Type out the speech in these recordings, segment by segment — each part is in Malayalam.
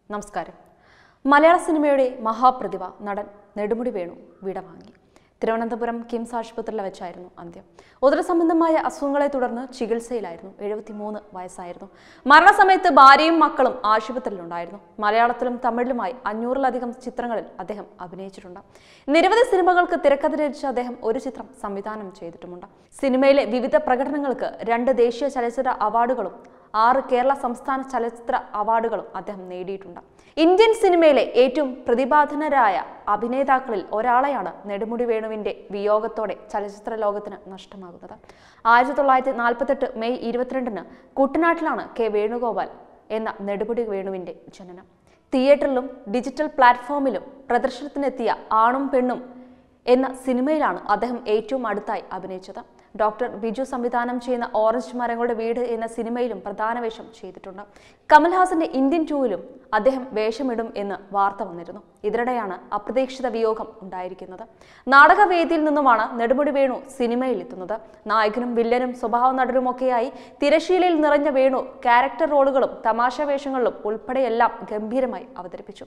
നമസ്കാരം മലയാള സിനിമയുടെ മഹാപ്രതിഭ നടൻ നെടുമുടി വേണു വിടവാങ്ങി തിരുവനന്തപുരം കിംസ് ആശുപത്രിയിൽ വെച്ചായിരുന്നു അന്ത്യം ഉദര സംബന്ധമായ അസുഖങ്ങളെ തുടർന്ന് ചികിത്സയിലായിരുന്നു എഴുപത്തിമൂന്ന് വയസ്സായിരുന്നു മരണസമയത്ത് ഭാര്യയും മക്കളും ആശുപത്രിയിലുണ്ടായിരുന്നു മലയാളത്തിലും തമിഴിലുമായി അഞ്ഞൂറിലധികം ചിത്രങ്ങളിൽ അദ്ദേഹം അഭിനയിച്ചിട്ടുണ്ട് നിരവധി സിനിമകൾക്ക് തിരക്കഥ രചിച്ച അദ്ദേഹം ഒരു ചിത്രം സംവിധാനം ചെയ്തിട്ടുമുണ്ട് സിനിമയിലെ വിവിധ പ്രകടനങ്ങൾക്ക് രണ്ട് ദേശീയ ചലച്ചിത്ര അവാർഡുകളും ആറ് കേരള സംസ്ഥാന ചലച്ചിത്ര അവാർഡുകളും അദ്ദേഹം നേടിയിട്ടുണ്ട് ഇന്ത്യൻ സിനിമയിലെ ഏറ്റവും പ്രതിഭാധനരായ അഭിനേതാക്കളിൽ ഒരാളെയാണ് നെടുമുടി വേണുവിന്റെ വിയോഗത്തോടെ ചലച്ചിത്ര ലോകത്തിന് നഷ്ടമാകുന്നത് ആയിരത്തി തൊള്ളായിരത്തി നാൽപ്പത്തെട്ട് മെയ് ഇരുപത്തിരണ്ടിന് കുട്ടനാട്ടിലാണ് കെ വേണുഗോപാൽ എന്ന നെടുമുടി വേണുവിന്റെ ജനനം തിയേറ്ററിലും ഡിജിറ്റൽ പ്ലാറ്റ്ഫോമിലും പ്രദർശനത്തിനെത്തിയ ആണും പെണ്ണും എന്ന സിനിമയിലാണ് അദ്ദേഹം ഏറ്റവും അടുത്തായി അഭിനയിച്ചത് ഡോക്ടർ ബിജു സംവിധാനം ചെയ്യുന്ന ഓറഞ്ച് മരങ്ങളുടെ വീട് എന്ന സിനിമയിലും പ്രധാന വേഷം ചെയ്തിട്ടുണ്ട് കമൽഹാസന്റെ ഇന്ത്യൻ ടൂവിലും അദ്ദേഹം വേഷമിടും എന്ന് വാർത്ത വന്നിരുന്നു ഇതിനിടെയാണ് അപ്രതീക്ഷിത വിയോഗം ഉണ്ടായിരിക്കുന്നത് നാടകവേദിയിൽ നിന്നുമാണ് നെടുമുടി വേണു സിനിമയിൽ എത്തുന്നത് നായകനും വില്ലനും സ്വഭാവ നടനുമൊക്കെയായി തിരശീലയിൽ നിറഞ്ഞ വേണു ക്യാരക്ടർ റോളുകളും തമാശ വേഷങ്ങളിലും ഉൾപ്പെടെയെല്ലാം ഗംഭീരമായി അവതരിപ്പിച്ചു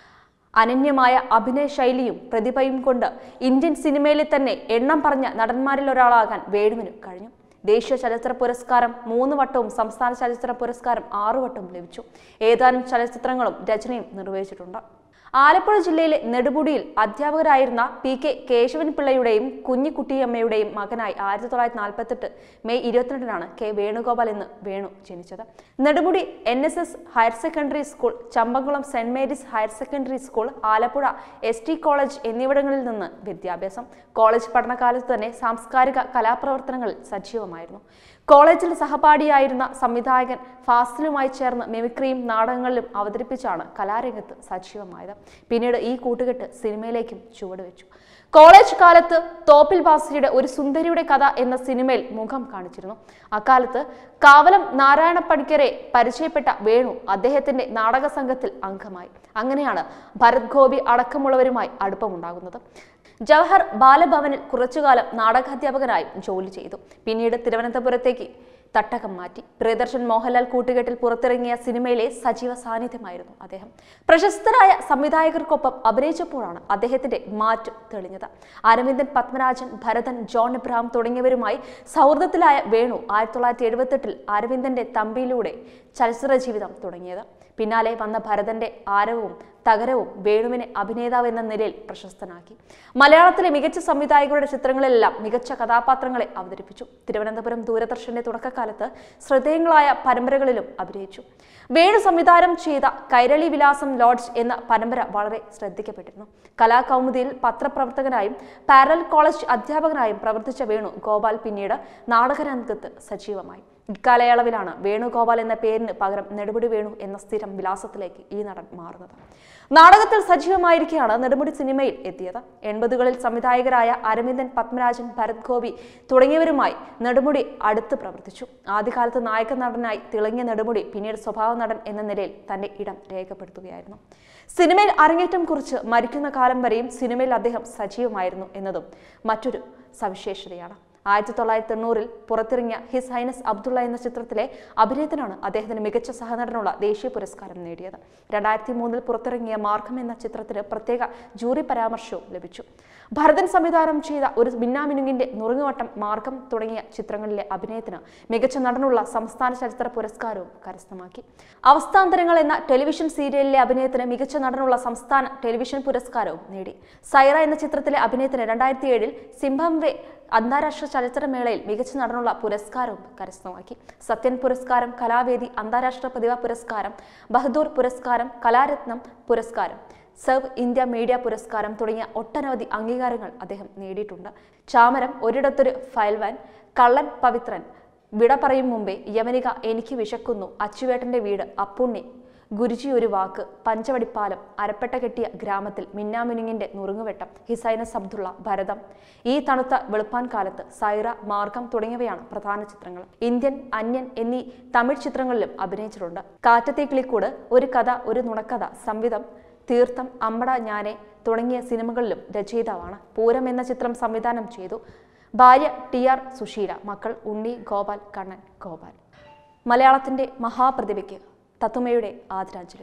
അനന്യമായ അഭിനയ ശൈലിയും പ്രതിഭയും കൊണ്ട് ഇന്ത്യൻ സിനിമയിലെ തന്നെ എണ്ണം പറഞ്ഞ നടന്മാരിൽ ഒരാളാകാൻ വേണുവിന് കഴിഞ്ഞു ദേശീയ ചലച്ചിത്ര പുരസ്കാരം മൂന്ന് വട്ടവും സംസ്ഥാന ചലച്ചിത്ര പുരസ്കാരം ആറു വട്ടവും ലഭിച്ചു ഏതാനും ചലച്ചിത്രങ്ങളും രചനയും നിർവഹിച്ചിട്ടുണ്ട് ആലപ്പുഴ ജില്ലയിലെ നെടുമുടിയിൽ അധ്യാപകരായിരുന്ന പി കെ കേശവൻ പിള്ളയുടെയും കുഞ്ഞിക്കുട്ടിയമ്മയുടെയും മകനായി ആയിരത്തി തൊള്ളായിരത്തി നാൽപ്പത്തെട്ട് മെയ് ഇരുപത്തിരണ്ടിനാണ് കെ വേണുഗോപാൽ എന്ന് വേണു ജനിച്ചത് Nedumudi N S S higher secondary school Champakulam Saint Mary's higher secondary school Alappuzha S T college എന്നിവിടങ്ങളിൽ നിന്ന് വിദ്യാഭ്യാസം കോളേജ് പഠനകാലത്ത് തന്നെ സാംസ്കാരിക കലാപ്രവർത്തനങ്ങളിൽ സജീവമായിരുന്നു കോളേജിൽ സഹപാഠിയായിരുന്ന സംവിധായകൻ ഫാസിലുമായി ചേർന്ന് മിമിക്രിയും നാടകങ്ങളിലും അവതരിപ്പിച്ചാണ് കലാരംഗത്ത് സജീവമായത് പിന്നീട് ഈ കൂട്ടുകെട്ട് സിനിമയിലേക്കും ചുവടുവെച്ചു കോളേജ് കാലത്ത് തോപ്പിൽ ബാസിയുടെ ഒരു സുന്ദരിയുടെ കഥ എന്ന സിനിമയിൽ മുഖം കാണിച്ചിരുന്നു അക്കാലത്ത് കാവലം നാരായണ പണിക്കരെ പരിചയപ്പെട്ട വേണു അദ്ദേഹത്തിന്റെ നാടക സംഘത്തിൽ അംഗമായി അങ്ങനെയാണ് ഭരത് ഗോപി അടക്കമുള്ളവരുമായി അടുപ്പമുണ്ടാകുന്നത് ജവഹർ ബാലഭവനിൽ കുറച്ചുകാലം നാടകാധ്യാപകനായി ജോലി ചെയ്തു പിന്നീട് തിരുവനന്തപുരത്തേക്ക് തട്ടകം മാറ്റി പ്രിയദർശൻ മോഹൻലാൽ കൂട്ടുകെട്ടിൽ പുറത്തിറങ്ങിയ സിനിമയിലെ സജീവ സാന്നിധ്യമായിരുന്നു അദ്ദേഹം പ്രശസ്തരായ സംവിധായകർക്കൊപ്പം അഭിനയിച്ചപ്പോഴാണ് അദ്ദേഹത്തിന്റെ മാറ്റം തെളിഞ്ഞത് അരവിന്ദൻ പത്മരാജൻ ഭരതൻ ജോൺ എബ്രഹാം തുടങ്ങിയവരുമായി സൗഹൃദത്തിലായ വേണു ആയിരത്തി തൊള്ളായിരത്തി എഴുപത്തെട്ടിൽ അരവിന്ദന്റെ തമ്പിയിലൂടെ ചലച്ചിത്ര ജീവിതം തുടങ്ങിയത് പിന്നാലെ വന്ന ഭരതന്റെ ആരവവും തകരവും വേണുവിനെ അഭിനേതാവ് എന്ന നിലയിൽ പ്രശസ്തനാക്കി മലയാളത്തിലെ മികച്ച സംവിധായകരുടെ ചിത്രങ്ങളിലെല്ലാം മികച്ച കഥാപാത്രങ്ങളെ അവതരിപ്പിച്ചു തിരുവനന്തപുരം ദൂരദർശന്റെ തുടക്കകാലത്ത് ശ്രദ്ധേയങ്ങളായ പരമ്പരകളിലും അഭിനയിച്ചു വേണു സംവിധാനം ചെയ്ത കൈരളി വിലാസം ലോഡ്ജ് എന്ന പരമ്പര വളരെ ശ്രദ്ധിക്കപ്പെട്ടിരുന്നു കലാകൗമുദിയിൽ പത്രപ്രവർത്തകനായും പാരൽ കോളേജ് അധ്യാപകനായും പ്രവർത്തിച്ച വേണു ഗോപാൽ പിന്നീട് നാടകരംഗത്ത് സജീവമായി ഇക്കാലയളവിലാണ് വേണുഗോപാൽ എന്ന പേരിന് പകരം നെടുമുടി വേണു എന്ന സ്ഥിരം വിലാസത്തിലേക്ക് ഈ നടൻ മാറുന്നത് നാടകത്തിൽ സജീവമായിരിക്കെയാണ് നെടുമുടി സിനിമയിൽ എത്തിയത് എൺപതുകളിൽ സംവിധായകരായ അരവിന്ദൻ പത്മരാജൻ ഭരത് ഗോപി തുടങ്ങിയവരുമായി നെടുമുടി അടുത്ത് പ്രവർത്തിച്ചു ആദ്യകാലത്ത് നായക നടനായി തിളങ്ങിയ നെടുമുടി പിന്നീട് സ്വഭാവ നടൻ എന്ന നിലയിൽ തന്റെ ഇടം രേഖപ്പെടുത്തുകയായിരുന്നു സിനിമയിൽ അരങ്ങേറ്റം കുറിച്ച് മരിക്കുന്ന കാലം വരെയും സിനിമയിൽ അദ്ദേഹം സജീവമായിരുന്നു എന്നതും മറ്റൊരു സവിശേഷതയാണ് ആയിരത്തി തൊള്ളായിരത്തി തൊണ്ണൂറിൽ പുറത്തിറങ്ങിയ ഹിസ് ഹൈനസ് അബ്ദുള്ള എന്ന ചിത്രത്തിലെ അഭിനയത്തിനാണ് അദ്ദേഹത്തിന് മികച്ച സഹനടനുള്ള ദേശീയ പുരസ്കാരം നേടിയത് രണ്ടായിരത്തി മൂന്നിൽ പുറത്തിറങ്ങിയ മാർഗം എന്ന ചിത്രത്തിന് പ്രത്യേക ജൂറി പരാമർശവും ലഭിച്ചു ഭരതൻ സംവിധാനം ചെയ്ത ഒരു മിന്നാമിനുങ്ങിന്റെ നുറുങ്ങുവട്ടം മാർഗം തുടങ്ങിയ ചിത്രങ്ങളിലെ അഭിനയത്തിന് മികച്ച നടനുള്ള സംസ്ഥാന ചലച്ചിത്ര പുരസ്കാരവും കരസ്ഥമാക്കി അവസ്ഥാന്തരങ്ങൾ എന്ന ടെലിവിഷൻ സീരിയലിലെ അഭിനയത്തിന് മികച്ച നടനുള്ള സംസ്ഥാന ടെലിവിഷൻ പുരസ്കാരവും നേടി സൈറ എന്ന ചിത്രത്തിലെ അഭിനയത്തിന് രണ്ടായിരത്തി ഏഴിൽ സിംബാബ്വെ അന്താരാഷ്ട്ര ചലച്ചിത്രമേളയിൽ മികച്ച നടനുള്ള പുരസ്കാരവും കരസ്ഥമാക്കി സത്യൻ പുരസ്കാരം കലാവേദി അന്താരാഷ്ട്ര പ്രതിഭ പുരസ്കാരം ബഹദൂർ പുരസ്കാരം കലാരത്നം പുരസ്കാരം സെർവ് ഇന്ത്യ മീഡിയ പുരസ്കാരം തുടങ്ങിയ ഒട്ടനവധി അംഗീകാരങ്ങൾ അദ്ദേഹം നേടിയിട്ടുണ്ട് ചാമരം ഒരിടത്തൊരു ഫയൽവാൻ കള്ളൻ പവിത്രൻ വിട പറയും മുമ്പേ യമനിക എനിക്ക് വിശക്കുന്നു അച്ചുവേട്ടന്റെ വീട് അപ്പുണ്ണി ഗുരുജി ഒരു വാക്ക് പഞ്ചവടിപ്പാലം അരപ്പെട്ട കെട്ടിയ ഗ്രാമത്തിൽ മിന്നാമിനുങ്ങിന്റെ നുറുങ്ങുവെട്ടം ഹിസൈനസ് അബ്ദുള്ള ഭരതം ഈ തണുത്ത വെളുപ്പാൻ കാലത്ത് സൈറ മാർഗം തുടങ്ങിയവയാണ് പ്രധാന ചിത്രങ്ങൾ ഇന്ത്യൻ അന്യൻ എന്നീ തമിഴ് ചിത്രങ്ങളിലും അഭിനയിച്ചിട്ടുണ്ട് കാറ്റത്തെ കിളിക്കൂട് ഒരു കഥ ഒരു നുണക്കഥ സംവിധം തീർത്ഥം അമ്പട ഞാനെ തുടങ്ങിയ സിനിമകളിലും രചയിതാവാണ് പൂരം എന്ന ചിത്രം സംവിധാനം ചെയ്തു ഭാര്യ ടി ആർ സുശീല മക്കൾ ഉണ്ണി ഗോപാൽ കണ്ണൻ ഗോപാൽ മലയാളത്തിന്റെ മഹാപ്രതിഭയ്ക്ക് തത്തുമയുടെ ആദരാഞ്ജലികൾ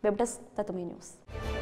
വെബ് ഡെസ്ക് തത്തുമി ന്യൂസ്